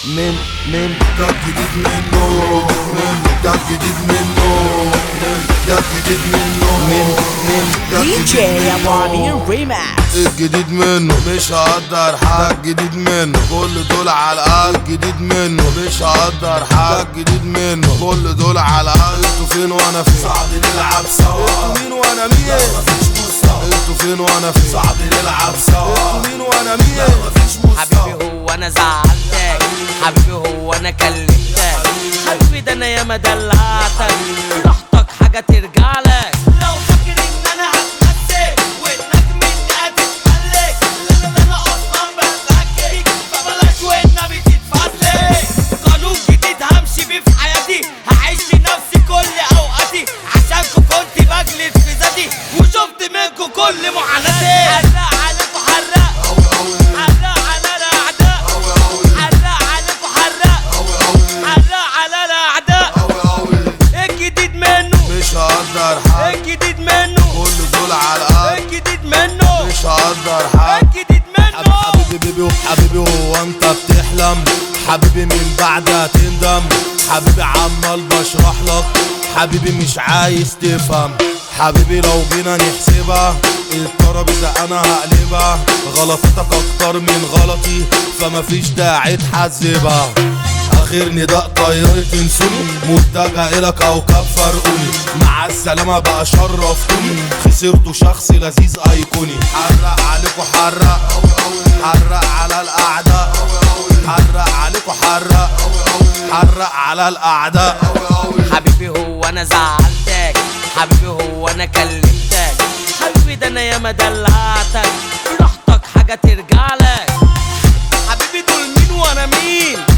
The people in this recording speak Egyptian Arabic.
من من ده الجديد منه من ده الجديد منه ده الجديد منه من من ده دي الجديد جي منه. ابراهيم ريماكس الجديد منه مش هقدر حاجة الجديد منه كل دول على الأقل الجديد منه مش هقدر حاجة الجديد منه كل دول على الأقل انتوا فين وانا فين صعب نلعب سوا انتوا مين وانا مين مفيش مستوى انتوا فين وانا فين صعب نلعب سوا انتوا مين وانا مين مفيش حبيبي هو انا زعلتك حبيبي هو انا كلمتك حبيبي ده انا ياما دلعتك براحتك حاجه ترجع لك لو فاكر ان انا هتمسك وانك مني هتتملك لا لا لا انا اصلا بتلكك فبلاش والنبي تتفزلك قانون جديد همشي بيه في حياتي هعيش لنفسي كل اوقاتي عشانكو كنت بجلد في ذاتي وشفت منكو كل معاناتي حرق عليكو حرق حرق على الاعداء حرق عليكو حرق حرق على الاعداء الجديد منه مش هقدر حاجة الجديد منه كل دول على الأقل الجديد منه مش هقدر حاجة الجديد حب- منه حبيبي بيبي وحبيبي هو انت بتحلم حبيبي من بعدها تندم حبيبي عمال بشرح لك حبيبي مش عايز تفهم حبيبي لو جينا نحسبها الترابيزة انا هقلبها غلطتك اكتر من غلطي فمفيش داعي تحذبها اخر نداء طيارة انسوني متجه الى كوكب فرقوني مع السلامة بقى شرفتوني خسرتوا شخص لذيذ ايقوني حرق عليكوا حرق حرق على الاعداء حرق عليكوا حرق حرق على الاعداء حبيبي هو انا زعلتك حبيبي هو انا كلمتك حبيبي ده انا ياما دلعتك براحتك حاجه ترجع لك حبيبي دول مين وانا مين